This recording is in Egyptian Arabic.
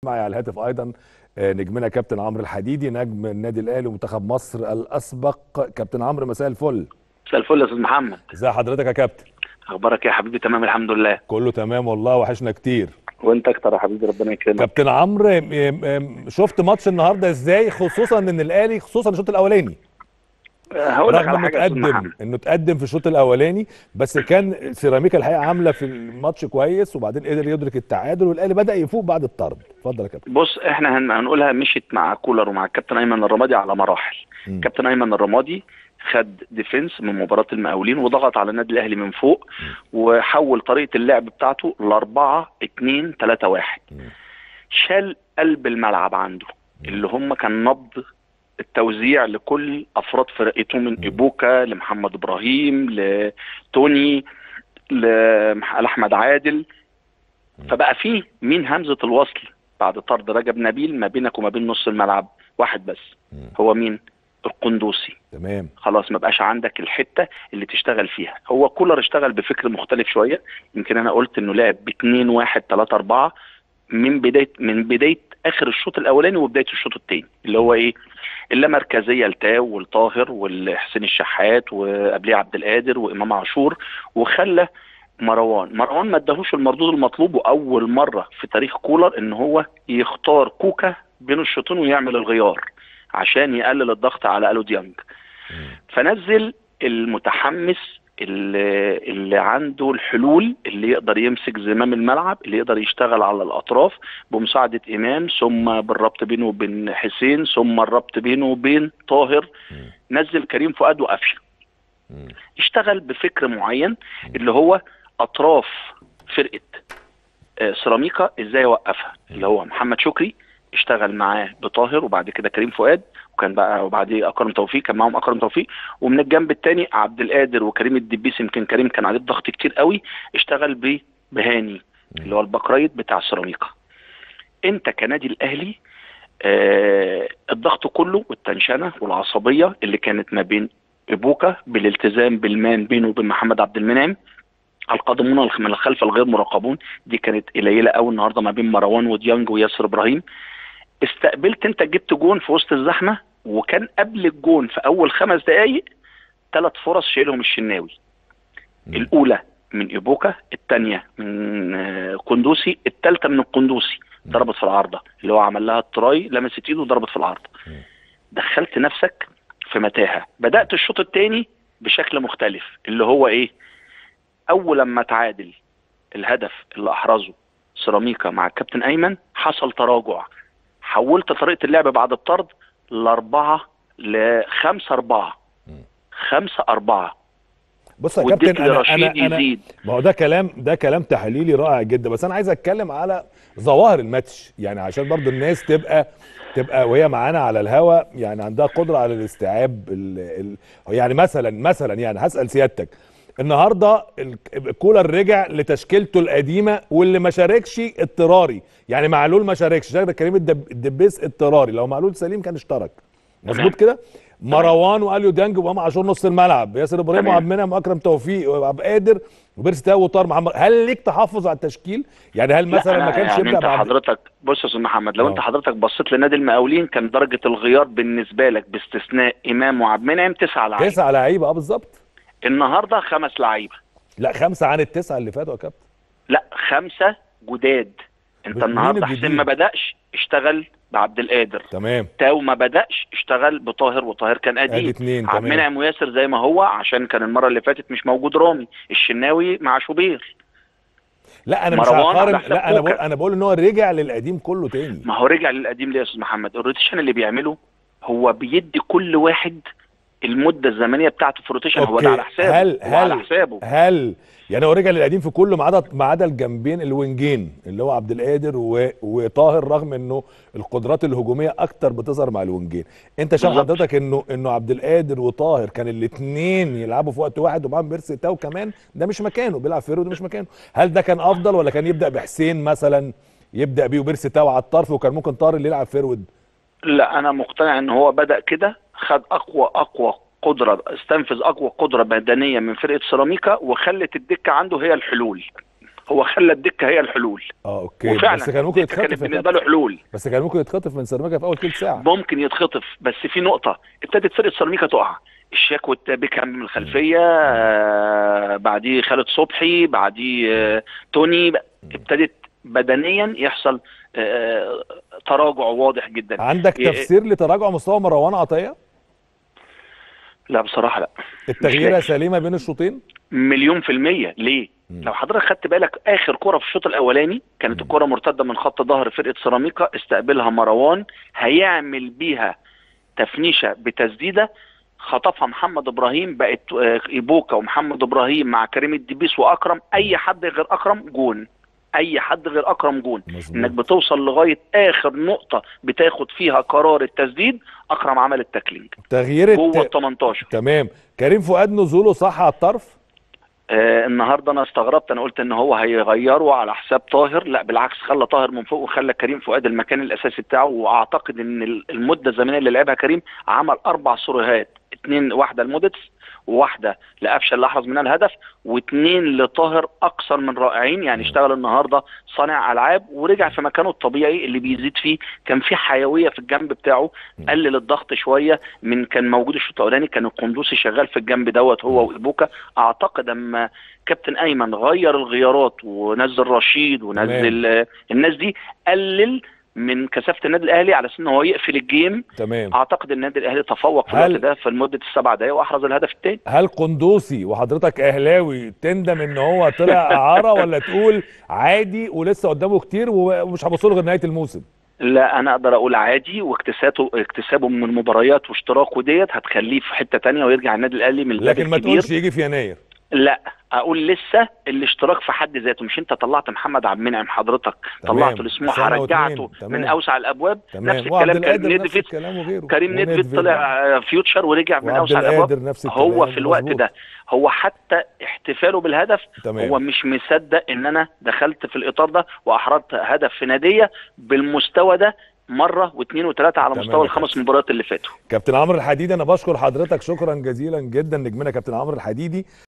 معي على الهاتف ايضا نجمنا كابتن عمرو الحديدي نجم النادي الاهلي ومنتخب مصر الاسبق كابتن عمرو مساء الفل مساء الفل يا استاذ محمد ازي حضرتك يا كابتن اخبارك يا حبيبي تمام الحمد لله كله تمام والله وحشنا كتير وانت اكتر يا حبيبي ربنا يكرمك كابتن عمرو م- م- شفت ماتش النهارده ازاي خصوصا ان الاهلي خصوصا الشوط الاولاني هقول لك رغم على انه حاجه يا استاذ تقدم محمد انه تقدم في الشوط الاولاني بس كان سيراميكا الحقيقه عامله في الماتش كويس وبعدين قدر يدرك التعادل والاهلي بدا يفوق بعد الطرد اتفضل يا كابتن بص احنا هن- هنقولها مشيت مع كولر ومع الكابتن ايمن الرمادي على مراحل مم. كابتن ايمن الرمادي خد ديفنس من مباراه المقاولين وضغط على النادي الاهلي من فوق وحول طريقه اللعب بتاعته ل 4 2 3 1 مم. شال قلب الملعب عنده اللي هم كان نبض التوزيع لكل افراد فرقته من ايبوكا لمحمد ابراهيم لتوني لمح- لاحمد عادل فبقى فيه مين همزه الوصل بعد طرد رجب نبيل ما بينك وما بين نص الملعب واحد بس مم. هو مين القندوسي تمام خلاص ما بقاش عندك الحته اللي تشتغل فيها هو كولر اشتغل بفكر مختلف شويه يمكن انا قلت انه لعب ب 2 1 3 4 من بدايه من بدايه اخر الشوط الاولاني وبدايه الشوط الثاني اللي هو ايه اللامركزيه لتاو والطاهر والحسين الشحات وقبليه عبد القادر وامام عاشور وخلى مروان مروان ما اداهوش المردود المطلوب واول مره في تاريخ كولر ان هو يختار كوكا بين الشوطين ويعمل الغيار عشان يقلل الضغط على الو ديانج فنزل المتحمس اللي, اللي عنده الحلول اللي يقدر يمسك زمام الملعب اللي يقدر يشتغل على الاطراف بمساعده امام ثم بالربط بينه وبين حسين ثم الربط بينه وبين طاهر نزل كريم فؤاد وقفشه مم. اشتغل بفكر معين اللي هو اطراف فرقه آه، سيراميكا ازاي يوقفها اللي هو محمد شكري اشتغل معاه بطاهر وبعد كده كريم فؤاد وكان بقى وبعديه اكرم توفيق كان معاهم اكرم توفيق ومن الجنب الثاني عبد القادر وكريم الدبيس يمكن كريم كان عليه ضغط كتير قوي اشتغل ب بهاني اللي هو الباك رايت بتاع سيراميكا انت كنادي الاهلي آه الضغط كله والتنشنه والعصبيه اللي كانت ما بين ابوكا بالالتزام بالمان بينه وبين محمد عبد المنعم القادمون من الخلف الغير مراقبون دي كانت قليله قوي النهارده ما بين مروان وديانج وياسر ابراهيم استقبلت انت جبت جون في وسط الزحمه وكان قبل الجون في اول خمس دقائق ثلاث فرص شايلهم الشناوي مم. الاولى من ايبوكا الثانيه من آه، قندوسي الثالثه من القندوسي ضربت في العارضه اللي هو عمل لها التراي لمست ايده وضربت في العارضه مم. دخلت نفسك في متاهه بدات الشوط الثاني بشكل مختلف اللي هو ايه اول لما تعادل الهدف اللي احرزه سيراميكا مع الكابتن ايمن حصل تراجع حولت طريقه اللعب بعد الطرد لاربعه لخمسه اربعه مم. خمسه اربعه بص يا واديت كابتن انا لرشيد انا انا يزيد ما هو ده كلام ده كلام تحليلي رائع جدا بس انا عايز اتكلم على ظواهر الماتش يعني عشان برضو الناس تبقى تبقى وهي معانا على الهوا يعني عندها قدره على الاستيعاب ال ال يعني مثلا مثلا يعني هسال سيادتك النهارده ال- كولر رجع لتشكيلته القديمه واللي ما شاركش اضطراري يعني معلول ما شاركش شارك كريم الدب- الدبيس اضطراري لو معلول سليم كان اشترك مظبوط كده مروان واليو ديانج وامام عاشور نص الملعب ياسر ابراهيم تمام. وعبد المنعم واكرم توفيق وعبد القادر وبيرسي تاو وطاهر محمد هل ليك تحفظ على التشكيل يعني هل لا، مثلا أنا- ما كانش يعني يبدا انت بعد حضرتك بص يا استاذ محمد لو آه. انت حضرتك بصيت لنادي المقاولين كان درجه الغيار بالنسبه لك باستثناء امام وعبد المنعم تسعه لعيبه تسعه لعيبه اه بالظبط النهارده خمس لعيبه لا خمسه عن التسعه اللي فاتوا يا كابتن لا خمسه جداد انت مين النهارده الجديد؟ حسين ما بداش اشتغل بعبد القادر تمام تاو ما بداش اشتغل بطاهر وطاهر كان ادي قديم اتنين عبد تمام المنعم وياسر زي ما هو عشان كان المره اللي فاتت مش موجود رامي الشناوي مع شوبير لا انا مش مروان على هقارن حساب لا انا بقول كوكا. انا بقول ان هو رجع للقديم كله تاني ما هو رجع للقديم ليه يا استاذ محمد الروتيشن اللي بيعمله هو بيدي كل واحد المده الزمنيه بتاعته في الروتيشن هو ده أوكي. على حسابه هل هو على هل حسابه هل يعني هو رجع للقديم في كله ما عدا ما عدا الجنبين الوينجين اللي هو عبد القادر و... وطاهر رغم انه القدرات الهجوميه اكتر بتظهر مع الوينجين انت شايف بالظبط. حضرتك انه انه عبد القادر وطاهر كان الاثنين يلعبوا في وقت واحد ومعاهم بيرسي تاو كمان ده مش مكانه بيلعب فيرو ده مش مكانه هل ده كان افضل ولا كان يبدا بحسين مثلا يبدا بيه وبيرسي تاو على الطرف وكان ممكن طاهر اللي يلعب فيرود لا انا مقتنع ان هو بدا كده خد اقوى اقوى قدره استنفذ اقوى قدره بدنيه من فرقه سيراميكا وخلت الدكه عنده هي الحلول هو خلى الدكه هي الحلول اه اوكي وفعلا بس كان ممكن الدكة كانت يتخطف يا بالنسبه له حلول بس كان ممكن يتخطف من سيراميكا في اول ثلث ساعه ممكن يتخطف بس في نقطه ابتدت فرقه سيراميكا تقع الشاك بيكهام من الخلفيه آه بعديه خالد صبحي بعديه آه توني ابتدت بدنيا يحصل آه تراجع واضح جدا عندك ي- تفسير لتراجع مستوى مروان عطيه لا بصراحه لا التغييره لاقي. سليمه بين الشوطين مليون في المية ليه؟ مم. لو حضرتك خدت بالك اخر كرة في الشوط الاولاني كانت مم. الكرة مرتدة من خط ظهر فرقة سيراميكا استقبلها مروان هيعمل بيها تفنيشة بتسديدة خطفها محمد ابراهيم بقت آه، ايبوكا ومحمد ابراهيم مع كريم الدبيس واكرم اي حد غير اكرم جون اي حد غير اكرم جون انك مظبوط بتوصل لغايه اخر نقطه بتاخد فيها قرار التسديد اكرم عمل التاكلينج تغيير جوه الت... ال 18 تمام كريم فؤاد نزوله صح على الطرف آه النهارده انا استغربت انا قلت ان هو هيغيره على حساب طاهر لا بالعكس خلى طاهر من فوق وخلى كريم فؤاد المكان الاساسي بتاعه واعتقد ان ال- المده الزمنيه اللي لعبها كريم عمل اربع سروهات اتنين واحده لموديتس وواحده لقفشه اللي احرز منها الهدف واثنين لطاهر اكثر من رائعين يعني اشتغل النهارده صانع العاب ورجع في مكانه الطبيعي اللي بيزيد فيه كان في حيويه في الجنب بتاعه قلل الضغط شويه من كان موجود الشوط الاولاني كان القندوسي شغال في الجنب دوت هو وايبوكا اعتقد اما كابتن ايمن غير الغيارات ونزل رشيد ونزل آه، الناس دي قلل من كثافه النادي الاهلي على اساس ان هو يقفل الجيم تمام اعتقد النادي الاهلي تفوق في هل- الوقت ده في مده السبع دقائق واحرز الهدف الثاني هل قندوسي وحضرتك اهلاوي تندم ان هو طلع اعاره ولا تقول عادي ولسه قدامه كتير ومش هبص له غير نهايه الموسم لا انا اقدر اقول عادي واكتسابه اكتسابه من المباريات واشتراكه ديت هتخليه في حته تانية ويرجع النادي الاهلي من الباب لكن ما الكبير تقولش يجي في يناير لا اقول لسه الاشتراك في حد ذاته مش انت طلعت محمد عبد المنعم حضرتك تمام. طلعته لسموحه سنة واتنين. رجعته تمام. من اوسع الابواب تمام نفس وعبد الكلام كريم القادر نفس نيدفيد الكلام وغيره كريم نيدفيد ونيدفيد. طلع آه، فيوتشر ورجع من وعبد اوسع الابواب القادر نفس هو الكلام. في الوقت مظبوط. ده هو حتى احتفاله بالهدف تمام هو مش مصدق ان انا دخلت في الاطار ده واحرزت هدف في ناديه بالمستوى ده مره واثنين وثلاثه على تمام مستوى يا الخمس كابتن. مباريات اللي فاتوا كابتن عمرو الحديدي انا بشكر حضرتك شكرا جزيلا جدا نجمنا كابتن عمرو الحديدي